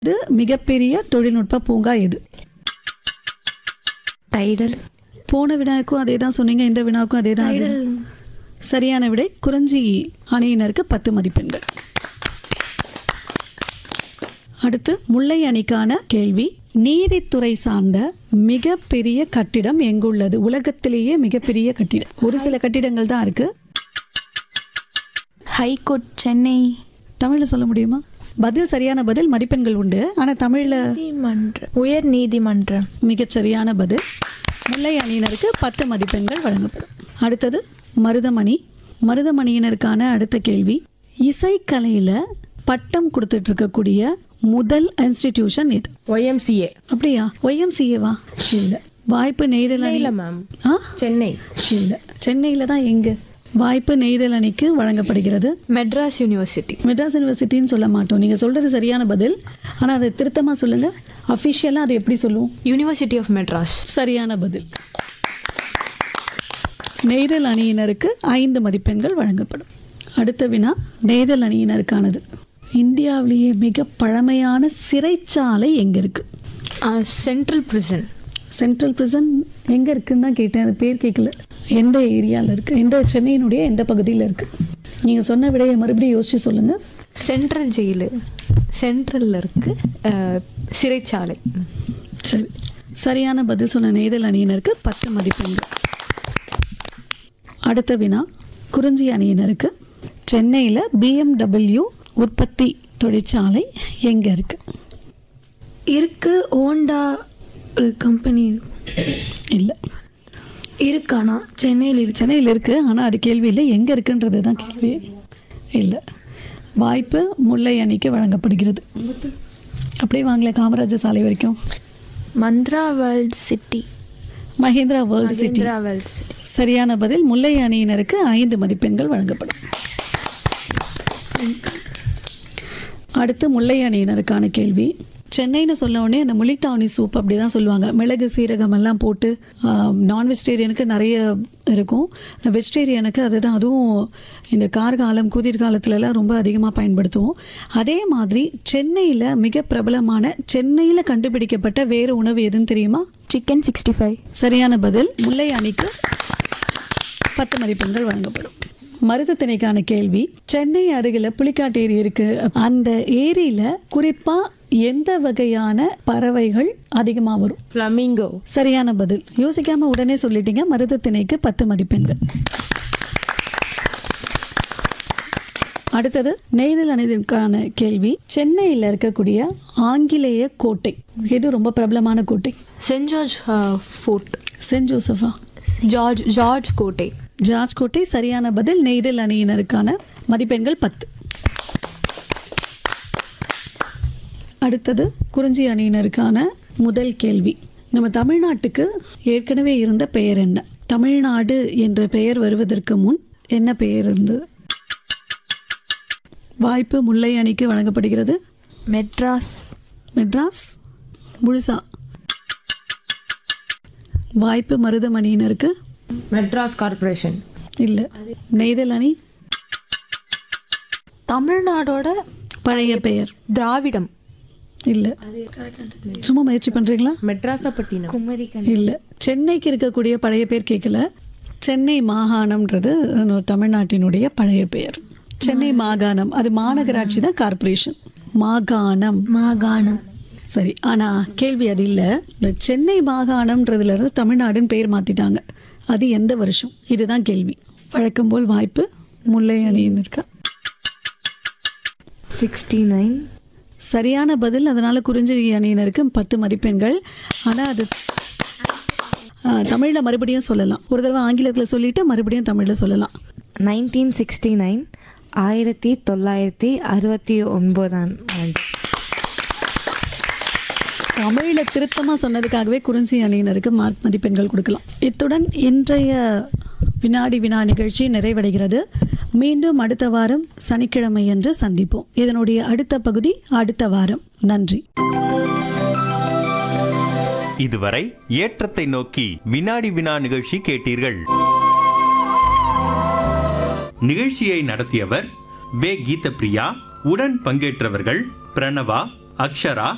இது மிகப்பெரிய தொழில்நுட்ப பூங்கா எது டைடல் போன வினாவுக்கும் அதே தான் சொன்னீங்க இந்த வினாவுக்கும் அதே தான் டைடல் சரியான விடை குறிஞ்சி அணியினருக்கு பத்து மதிப்பெண்கள் அடுத்து முல்லை அணிக்கான கேள்வி நீதித்துறை சார்ந்த மிகப்பெரிய கட்டிடம் எங்குள்ளது உலகத்திலேயே மிகப்பெரிய கட்டிடம் ஒரு சில கட்டிடங்கள் தான் இருக்கு ஹைகோர்ட் சென்னை தமிழ்ல சொல்ல முடியுமா பதில் சரியான பதில் மதிப்பெண்கள் உண்டு ஆனா தமிழ்ல நீதிமன்றம் உயர் நீதிமன்றம் மிகச் சரியான பதில் முல்லை அணியினருக்கு பத்து மதிப்பெண்கள் வழங்கப்படும் அடுத்தது மருதமணி மருதமணியினருக்கான அடுத்த கேள்வி இசைக்கலையில பட்டம் கொடுத்துட்டு இருக்கக்கூடிய முதல் இன்ஸ்டிடியூஷன் எது ஒய்எம்சிஏ அப்படியா ஒய்எம்சிஏவா இல்ல வாய்ப்பு நெய்தல் அணி இல்ல மேம் ஆ சென்னை இல்ல சென்னையில தான் எங்க வாய்ப்பு நெய்தல் அணிக்கு வழங்கப்படுகிறது மெட்ராஸ் யூனிவர்சிட்டி மெட்ராஸ் யூனிவர்சிட்டின்னு சொல்ல மாட்டோம் நீங்க சொல்றது சரியான பதில் ஆனா அதை திருத்தமா சொல்லுங்க அஃபிஷியலா அதை எப்படி சொல்லுவோம் யூனிவர்சிட்டி ஆஃப் மெட்ராஸ் சரியான பதில் நெய்தல் அணியினருக்கு ஐந்து மதிப்பெண்கள் வழங்கப்படும் அடுத்த வினா நெய்தல் அணியினருக்கானது இந்தியாவிலேயே மிக பழமையான சிறைச்சாலை எங்க இருக்கு சென்ட்ரல் பிரிசன் சென்ட்ரல் பிரிசன் எங்க இருக்குன்னு தான் கேட்டேன் அது பேர் கேட்கல எந்த ஏரியாவில் இருக்கு எந்த சென்னையினுடைய எந்த பகுதியில் இருக்கு நீங்க சொன்ன விடையை மறுபடியும் யோசிச்சு சொல்லுங்க சென்ட்ரல் ஜெயிலு சென்ட்ரல்ல இருக்கு அஹ், சிறைச்சாலை சரி சரியான பதில் சொன்ன நெய்தல் அணியினருக்கு பத்து மதிப்பெண்கள் அடுத்த வினா குறிஞ்சி அணியினருக்கு சென்னையில் பிஎம்டபிள்யூ உற்பத்தி தொழிற்சாலை எங்க இருக்கு இருக்கு ஹோண்டா ஒரு கம்பெனி இல்லை இருக்கானா சென்னையில் இருக்கு சென்னையில் இருக்கு ஆனால் அது கேள்வி இல்லை எங்க இருக்குன்றது தான் கேள்வி இல்லை வாய்ப்பு முல்லை அணிக்கு வழங்கப்படுகிறது அப்படியே வாங்கல காமராஜர் சாலை வரைக்கும் Mantra world city Mahindra world city Mantra world city சரியான பதில் முல்லை அணியினருக்கு ஐந்து மதிப்பெண்கள் வழங்கப்படும் அடுத்து முல்லை அணியினருக்கான கேள்வி சென்னைன்னு சொன்ன உடனே அந்த முளித்தாவணி சூப் அப்படி தான் சொல்லுவாங்க மிளகு சீரகம் எல்லாம் போட்டு நான் வெஜிடேரியனுக்கு நிறைய இருக்கும் வெஜிடேரியனுக்கு அதுதான் அதுவும் இந்த கார்காலம் குதிர்காலத்துலலாம் ரொம்ப அதிகமாக பயன்படுத்துவோம் அதே மாதிரி சென்னையில் மிக பிரபலமான சென்னையில் கண்டுபிடிக்கப்பட்ட வேறு உணவு எதுன்னு தெரியுமா சிக்கன் சிக்ஸ்டி ஃபைவ் சரியான பதில் முல்லை அணிக்கு பத்து மதிப்பெண்கள் வழங்கப்படும் மருதத்திணைக்கான கேள்வி சென்னை அருகில புலிக்காட்டு ஏரி இருக்கு அந்த ஏரியில குறிப்பா எந்த வகையான பறவைகள் அதிகமா வரும் ஃப்ளமிங்கோ சரியான பதில் யோசிக்காம உடனே சொல்லிட்டீங்க மருதத்திணைக்கு பத்து மதிப்பெண்கள் அடுத்தது நெய்தல் அணிதற்கான கேள்வி சென்னையில் இருக்கக்கூடிய ஆங்கிலேய கோட்டை எது ரொம்ப பிரபலமான கோட்டை சென்ட் ஜார்ஜ் ஃபோர்ட் சென்ட் ஜோசஃபா ஜார்ஜ் ஜார்ஜ் கோட்டை ஜார்ஜ் கோட்டை சரியான பதில் நெய்தல் அணியினருக்கான மதிப்பெண்கள் பத்து அடுத்தது குறிஞ்சி அணியினருக்கான முதல் கேள்வி நம்ம தமிழ்நாட்டுக்கு ஏற்கனவே இருந்த பெயர் என்ன தமிழ்நாடு என்ற பெயர் வருவதற்கு முன் என்ன பெயர் இருந்தது வாய்ப்பு முல்லை அணிக்கு வழங்கப்படுகிறது மெட்ராஸ் மெட்ராஸ் முழுசா வாய்ப்பு மருதமணியினருக்கு மெட்ராஸ் கார்ப்பரேஷன் இல்லை நெய்தல் அணி தமிழ்நாடோட பழைய பெயர் திராவிடம் இல்லை சும்மா முயற்சி பண்றீங்களா மெட்ராசப்பட்டினம் குமரி இல்லை சென்னைக்கு இருக்கக்கூடிய பழைய பேர் கேட்கல சென்னை மாகாணம்ன்றது நம்ம தமிழ்நாட்டினுடைய பழைய பெயர் சென்னை மாகாணம் அது மாநகராட்சி தான் கார்ப்பரேஷன் மாகாணம் மாகாணம் சரி ஆனா கேள்வி அது இல்லை இந்த சென்னை மாகாணம்ன்றதுல இருந்து தமிழ்நாடுன்னு பெயர் மாத்திட்டாங்க அது எந்த வருஷம் இதுதான் கேள்வி வழக்கம் போல் வாய்ப்பு முல்லை அணியின் இருக்கா சிக்ஸ்டி நைன் சரியான பதில் அதனால குறிஞ்சி அணியினருக்கு பத்து மதிப்பெண்கள் ஆனா அது தமிழில் மறுபடியும் சொல்லலாம் ஒரு தடவை ஆங்கிலத்தில் சொல்லிட்டு மறுபடியும் தமிழில் சொல்லலாம் நைன்டீன் சிக்ஸ்டி நைன் ஆயிரத்தி தொள்ளாயிரத்தி அறுபத்தி ஒன்பதாம் ஆண்டு தமிழில் திருத்தமாக சொன்னதுக்காகவே குறிஞ்சி அணியினருக்கு மார்க் மதிப்பெண்கள் கொடுக்கலாம் இத்துடன் இன்றைய வினாடி வினா நிகழ்ச்சி நிறைவடைகிறது மீண்டும் அடுத்த வாரம் சனிக்கிழமை என்று சந்திப்போம் இதனுடைய அடுத்த பகுதி அடுத்த வாரம் நன்றி இதுவரை ஏற்றத்தை நோக்கி வினாடி வினா நிகழ்ச்சி கேட்டீர்கள் நிகழ்ச்சியை நடத்தியவர் பே கீதப்பிரியா உடன் பங்கேற்றவர்கள் பிரணவா அக்ஷரா